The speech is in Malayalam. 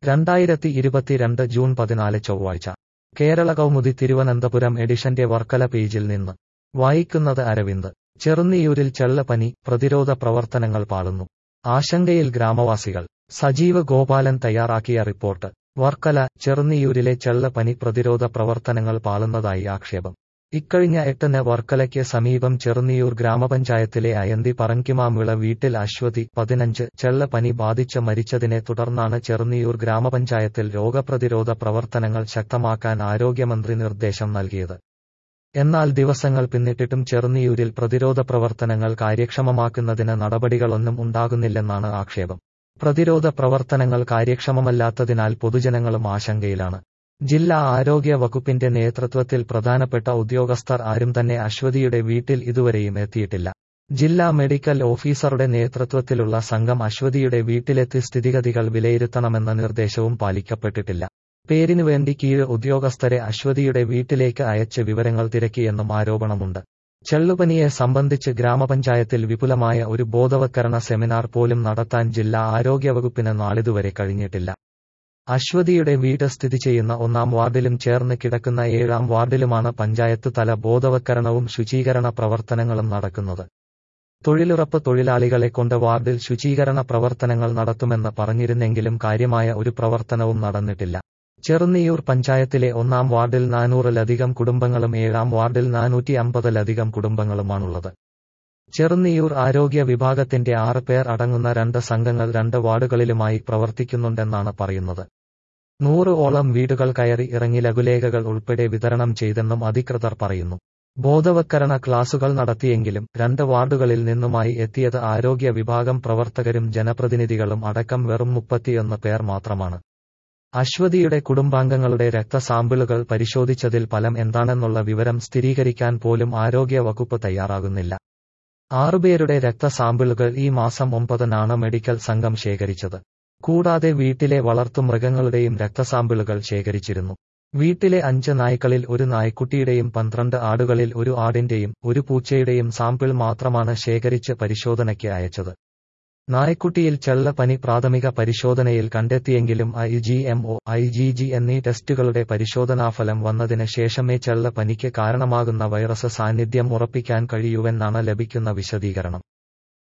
രണ്ടായിരത്തി ഇരുപത്തിരണ്ട് ജൂൺ പതിനാല് ചൊവ്വാഴ്ച കേരള കൗമുദി തിരുവനന്തപുരം എഡിഷന്റെ വർക്കല പേജിൽ നിന്ന് വായിക്കുന്നത് അരവിന്ദ് ചെറുന്നിയൂരിൽ ചെള്ളപ്പനി പ്രതിരോധ പ്രവർത്തനങ്ങൾ പാളുന്നു ആശങ്കയിൽ ഗ്രാമവാസികൾ സജീവ് ഗോപാലൻ തയ്യാറാക്കിയ റിപ്പോർട്ട് വർക്കല ചെറുന്നിയൂരിലെ ചെള്ളപ്പനി പ്രതിരോധ പ്രവർത്തനങ്ങൾ പാളുന്നതായി ആക്ഷേപം ഇക്കഴിഞ്ഞ എട്ടിന് വർക്കലയ്ക്ക് സമീപം ചെറുന്നിയൂർ ഗ്രാമപഞ്ചായത്തിലെ അയന്തി പറങ്കിമാമിള വീട്ടിൽ അശ്വതി പതിനഞ്ച് ചെള്ളപ്പനി ബാധിച്ച് മരിച്ചതിനെ തുടർന്നാണ് ചെറുന്നിയൂർ ഗ്രാമപഞ്ചായത്തിൽ രോഗപ്രതിരോധ പ്രവർത്തനങ്ങൾ ശക്തമാക്കാൻ ആരോഗ്യമന്ത്രി നിർദ്ദേശം നൽകിയത് എന്നാൽ ദിവസങ്ങൾ പിന്നിട്ടിട്ടും ചെറുന്നിയൂരിൽ പ്രതിരോധ പ്രവർത്തനങ്ങൾ കാര്യക്ഷമമാക്കുന്നതിന് നടപടികളൊന്നും ഉണ്ടാകുന്നില്ലെന്നാണ് ആക്ഷേപം പ്രതിരോധ പ്രവർത്തനങ്ങൾ കാര്യക്ഷമമല്ലാത്തതിനാൽ പൊതുജനങ്ങളും ആശങ്കയിലാണ് ജില്ലാ ആരോഗ്യ വകുപ്പിന്റെ നേതൃത്വത്തിൽ പ്രധാനപ്പെട്ട ഉദ്യോഗസ്ഥർ ആരും തന്നെ അശ്വതിയുടെ വീട്ടിൽ ഇതുവരെയും എത്തിയിട്ടില്ല ജില്ലാ മെഡിക്കൽ ഓഫീസറുടെ നേതൃത്വത്തിലുള്ള സംഘം അശ്വതിയുടെ വീട്ടിലെത്തി സ്ഥിതിഗതികൾ വിലയിരുത്തണമെന്ന നിർദ്ദേശവും പാലിക്കപ്പെട്ടിട്ടില്ല പേരിനുവേണ്ടി കീഴ് ഉദ്യോഗസ്ഥരെ അശ്വതിയുടെ വീട്ടിലേക്ക് അയച്ച് വിവരങ്ങൾ തിരക്കിയെന്നും ആരോപണമുണ്ട് ചെള്ളുപനിയെ സംബന്ധിച്ച് ഗ്രാമപഞ്ചായത്തിൽ വിപുലമായ ഒരു ബോധവത്കരണ സെമിനാർ പോലും നടത്താൻ ജില്ലാ ആരോഗ്യവകുപ്പിന് നാളിതുവരെ കഴിഞ്ഞിട്ടില്ല അശ്വതിയുടെ വീട് സ്ഥിതി ചെയ്യുന്ന ഒന്നാം വാർഡിലും ചേർന്ന് കിടക്കുന്ന ഏഴാം വാർഡിലുമാണ് പഞ്ചായത്ത് തല ബോധവത്കരണവും ശുചീകരണ പ്രവർത്തനങ്ങളും നടക്കുന്നത് തൊഴിലുറപ്പ് തൊഴിലാളികളെ കൊണ്ട് വാർഡിൽ ശുചീകരണ പ്രവർത്തനങ്ങൾ നടത്തുമെന്ന് പറഞ്ഞിരുന്നെങ്കിലും കാര്യമായ ഒരു പ്രവർത്തനവും നടന്നിട്ടില്ല ചെറുന്നിയൂർ പഞ്ചായത്തിലെ ഒന്നാം വാർഡിൽ നാനൂറിലധികം കുടുംബങ്ങളും ഏഴാം വാർഡിൽ നാനൂറ്റി അമ്പതിലധികം കുടുംബങ്ങളുമാണുള്ളത് ചെറുന്നിയൂർ ആരോഗ്യ വിഭാഗത്തിന്റെ ആറ് പേർ അടങ്ങുന്ന രണ്ട് സംഘങ്ങൾ രണ്ട് വാർഡുകളിലുമായി പ്രവർത്തിക്കുന്നുണ്ടെന്നാണ് പറയുന്നത് നൂറ് ഓളം വീടുകൾ കയറി ഇറങ്ങി ലഘുലേഖകൾ ഉൾപ്പെടെ വിതരണം ചെയ്തെന്നും അധികൃതർ പറയുന്നു ബോധവത്കരണ ക്ലാസുകൾ നടത്തിയെങ്കിലും രണ്ട് വാർഡുകളിൽ നിന്നുമായി എത്തിയത് ആരോഗ്യ വിഭാഗം പ്രവർത്തകരും ജനപ്രതിനിധികളും അടക്കം വെറും മുപ്പത്തിയൊന്ന് പേർ മാത്രമാണ് അശ്വതിയുടെ കുടുംബാംഗങ്ങളുടെ രക്തസാമ്പിളുകൾ പരിശോധിച്ചതിൽ ഫലം എന്താണെന്നുള്ള വിവരം സ്ഥിരീകരിക്കാൻ പോലും ആരോഗ്യ വകുപ്പ് തയ്യാറാകുന്നില്ല ആറുപേരുടെ രക്തസാമ്പിളുകൾ ഈ മാസം ഒമ്പതിനാണ് മെഡിക്കൽ സംഘം ശേഖരിച്ചത് കൂടാതെ വീട്ടിലെ വളർത്തുമൃഗങ്ങളുടെയും രക്തസാമ്പിളുകൾ ശേഖരിച്ചിരുന്നു വീട്ടിലെ അഞ്ച് നായ്ക്കളിൽ ഒരു നായ്ക്കുട്ടിയുടെയും പന്ത്രണ്ട് ആടുകളിൽ ഒരു ആടിന്റെയും ഒരു പൂച്ചയുടെയും സാമ്പിൾ മാത്രമാണ് ശേഖരിച്ച് പരിശോധനയ്ക്ക് അയച്ചത് നായ്ക്കുട്ടിയിൽ ചെള്ളപ്പനി പ്രാഥമിക പരിശോധനയിൽ കണ്ടെത്തിയെങ്കിലും I G M O I G G എന്നീ ടെസ്റ്റുകളുടെ പരിശോധനാഫലം വന്നതിന് ശേഷമേ ചെള്ളപ്പനിക്ക് കാരണമാകുന്ന വൈറസ് സാന്നിധ്യം ഉറപ്പിക്കാൻ കഴിയൂവെന്നാണ് ലഭിക്കുന്ന വിശദീകരണം